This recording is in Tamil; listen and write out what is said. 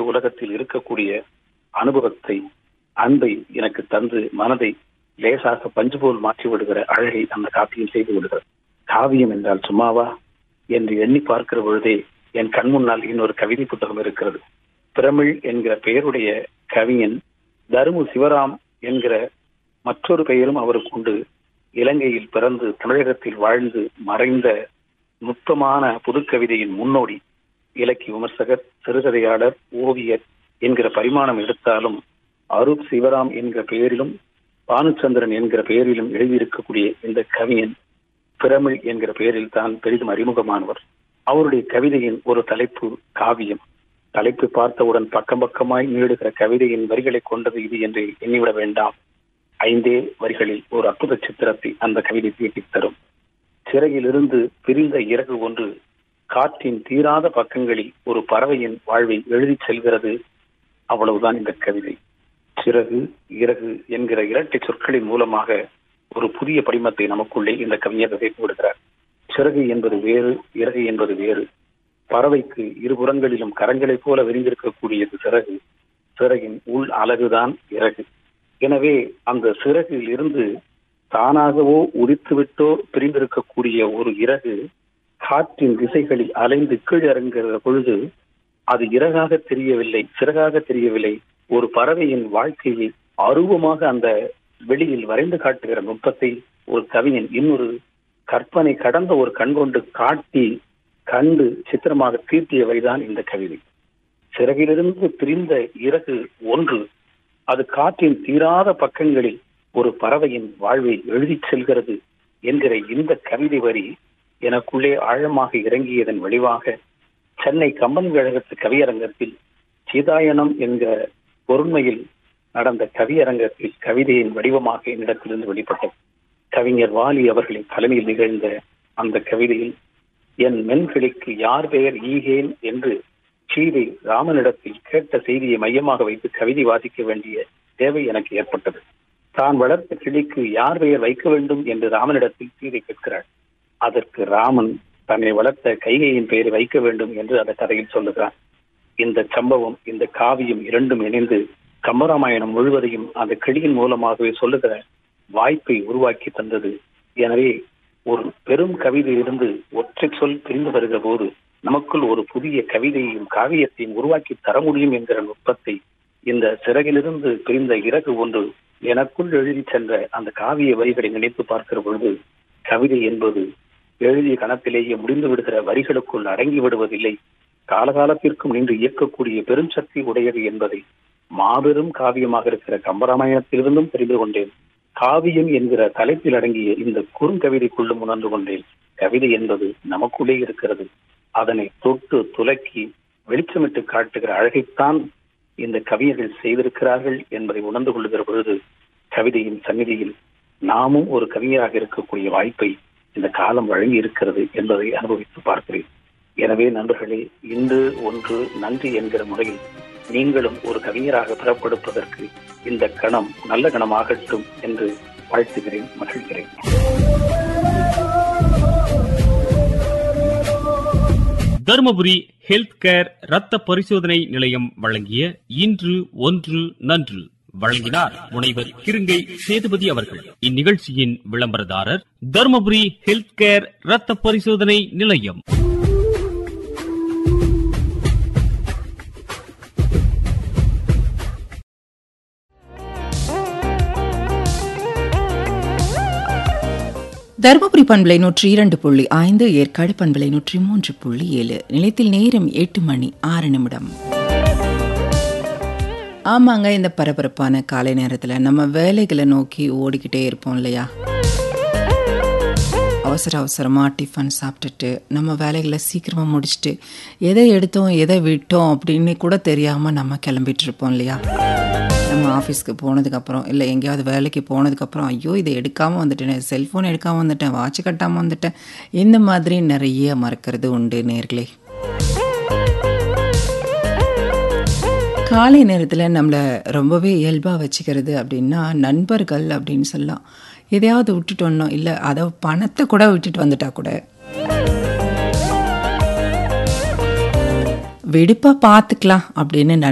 உலகத்தில் இருக்கக்கூடிய அனுபவத்தை அன்பை எனக்கு தந்து மனதை லேசாக பஞ்சு போல் மாற்றி விடுகிற அழகை அந்த காப்பியம் செய்து விடுகிறது காவியம் என்றால் சும்மாவா என்று எண்ணி பார்க்கிற பொழுதே என் கண் முன்னால் இன்னொரு கவிதை புத்தகம் இருக்கிறது பிரமிழ் என்கிற பெயருடைய கவிஞன் தருமு சிவராம் என்கிற மற்றொரு பெயரும் அவருக்கு உண்டு இலங்கையில் பிறந்து தமிழகத்தில் வாழ்ந்து மறைந்த நுட்பமான புதுக்கவிதையின் முன்னோடி இலக்கிய விமர்சகர் சிறுகதையாளர் ஓவியர் என்கிற பரிமாணம் எடுத்தாலும் அருப் சிவராம் என்கிற பெயரிலும் பானுச்சந்திரன் என்கிற பெயரிலும் எழுதியிருக்கக்கூடிய இந்த கவிஞன் பிரமிழ் என்கிற பெயரில் தான் பெரிதும் அறிமுகமானவர் அவருடைய கவிதையின் ஒரு தலைப்பு காவியம் தலைப்பு பார்த்தவுடன் பக்கம் பக்கமாய் நீடுகிற கவிதையின் வரிகளை கொண்டது இது என்று எண்ணிவிட வேண்டாம் ஐந்தே வரிகளில் ஒரு அற்புத சித்திரத்தை அந்த கவிதை தீட்டித் தரும் சிறகிலிருந்து பிரிந்த இறகு ஒன்று காற்றின் தீராத பக்கங்களில் ஒரு பறவையின் வாழ்வை எழுதிச் செல்கிறது அவ்வளவுதான் இந்த கவிதை சிறகு இறகு என்கிற இரட்டை சொற்களின் மூலமாக ஒரு புதிய படிமத்தை நமக்குள்ளே இந்த கவிஞர் விதைத்து விடுகிறார் சிறகு என்பது வேறு இறகு என்பது வேறு பறவைக்கு இருபுறங்களிலும் கரங்களைப் போல விரிந்திருக்கக்கூடியது சிறகு சிறகின் உள் அழகுதான் இறகு எனவே அந்த சிறகில் இருந்து தானாகவோ உரித்துவிட்டோ பிரிந்திருக்கக்கூடிய ஒரு இறகு காற்றின் திசைகளில் அலைந்து கீழிறங்குகிற பொழுது அது இறகாக தெரியவில்லை சிறகாக தெரியவில்லை ஒரு பறவையின் வாழ்க்கையை அருவமாக அந்த வெளியில் வரைந்து காட்டுகிற நுட்பத்தை ஒரு கவிஞன் இன்னொரு கற்பனை கடந்த ஒரு கண் கொண்டு காட்டி கண்டு சித்திரமாக தீர்த்தியவைதான் இந்த கவிதை சிறகிலிருந்து பிரிந்த இறகு ஒன்று அது காற்றின் தீராத பக்கங்களில் ஒரு பறவையின் வாழ்வை எழுதிச் செல்கிறது என்கிற இந்த கவிதை வரி எனக்குள்ளே ஆழமாக இறங்கியதன் விளைவாக சென்னை கம்பன் கழகத்து கவியரங்கத்தில் சீதாயனம் என்கிற பொருண்மையில் நடந்த கவியரங்கத்தில் கவிதையின் வடிவமாக என்னிடத்திலிருந்து வெளிப்பட்டது கவிஞர் வாலி அவர்களின் தலைமையில் நிகழ்ந்த அந்த கவிதையில் என் மென்கிளிக்கு யார் பெயர் ஈகேன் என்று சீதை ராமனிடத்தில் கேட்ட செய்தியை மையமாக வைத்து கவிதை வாசிக்க வேண்டிய தேவை எனக்கு ஏற்பட்டது தான் வளர்த்த கிளிக்கு யார் பெயர் வைக்க வேண்டும் என்று ராமனிடத்தில் சீதை கேட்கிறாள் அதற்கு ராமன் தன்னை வளர்த்த கைகையின் பெயரை வைக்க வேண்டும் என்று அந்த கதையில் சொல்லுகிறான் இந்த சம்பவம் இந்த காவியம் இரண்டும் இணைந்து கம்பராமாயணம் முழுவதையும் அந்த கிளியின் மூலமாகவே சொல்லுகிற வாய்ப்பை உருவாக்கி தந்தது எனவே ஒரு பெரும் கவிதையிலிருந்து ஒற்றை சொல் பிரிந்து வருகிற போது நமக்குள் ஒரு புதிய கவிதையையும் காவியத்தையும் உருவாக்கி தர முடியும் என்கிற நுட்பத்தை இந்த சிறகிலிருந்து பிரிந்த இறகு ஒன்று எனக்குள் எழுதி சென்ற அந்த காவிய வரிகளை நினைத்து பார்க்கிற பொழுது கவிதை என்பது எழுதிய கணத்திலேயே முடிந்து விடுகிற வரிகளுக்குள் அடங்கி விடுவதில்லை காலகாலத்திற்கும் நின்று இயக்கக்கூடிய பெரும் சக்தி உடையது என்பதை மாபெரும் காவியமாக இருக்கிற கம்பராமாயணத்திலிருந்தும் தெரிந்து கொண்டேன் காவியம் என்கிற தலைப்பில் அடங்கிய இந்த குறுங்கவிதைக்குள்ளும் உணர்ந்து கொண்டேன் கவிதை என்பது நமக்குள்ளே இருக்கிறது அதனை தொட்டு துலக்கி வெளிச்சமிட்டு காட்டுகிற அழகைத்தான் இந்த கவிஞர்கள் செய்திருக்கிறார்கள் என்பதை உணர்ந்து கொள்ளுகிற பொழுது கவிதையின் சந்நிதியில் நாமும் ஒரு கவிஞராக இருக்கக்கூடிய வாய்ப்பை இந்த காலம் வழங்கி இருக்கிறது என்பதை அனுபவித்து பார்க்கிறேன் எனவே நண்பர்களே இன்று ஒன்று நன்றி என்கிற முறையில் நீங்களும் ஒரு கவிஞராக பிறப்படுப்பதற்கு இந்த கணம் நல்ல கணமாகட்டும் என்று வாழ்த்துகிறேன் மகிழ்கிறேன் தருமபுரி ஹெல்த் கேர் ரத்த பரிசோதனை நிலையம் வழங்கிய இன்று ஒன்று நன்று வழங்கினார் முனைவர் கிருங்கை சேதுபதி அவர்கள் இந்நிகழ்ச்சியின் விளம்பரதாரர் தருமபுரி ஹெல்த் கேர் ரத்த பரிசோதனை நிலையம் தருமபுரி பண்பலை நூற்றி இரண்டு புள்ளி ஐந்து ஏற்காடு பண்பலை நூற்றி மூன்று புள்ளி ஏழு நிலையத்தில் நேரம் எட்டு மணி ஆறு நிமிடம் ஆமாங்க இந்த பரபரப்பான காலை நேரத்தில் நம்ம வேலைகளை நோக்கி ஓடிக்கிட்டே இருப்போம் இல்லையா அவசர அவசரமாக டிஃபன் சாப்பிட்டுட்டு நம்ம வேலைகளை சீக்கிரமாக முடிச்சுட்டு எதை எடுத்தோம் எதை விட்டோம் அப்படின்னு கூட தெரியாமல் நம்ம கிளம்பிட்டு இருப்போம் இல்லையா நம்ம ஆஃபீஸ்க்கு போனதுக்கப்புறம் இல்லை எங்கேயாவது வேலைக்கு போனதுக்கப்புறம் ஐயோ இதை எடுக்காமல் வந்துட்டேன் செல்ஃபோன் எடுக்காமல் வந்துட்டேன் வாட்ச் கட்டாமல் வந்துட்டேன் இந்த மாதிரி நிறைய மறக்கிறது உண்டு நேர்களே காலை நேரத்தில் நம்மளை ரொம்பவே இயல்பாக வச்சுக்கிறது அப்படின்னா நண்பர்கள் அப்படின்னு சொல்லலாம் எதையாவது விட்டுட்டோன்னோ இல்லை அதை பணத்தை கூட விட்டுட்டு வந்துட்டா கூட வெடிப்பாக பார்த்துக்கலாம் அப்படின்னு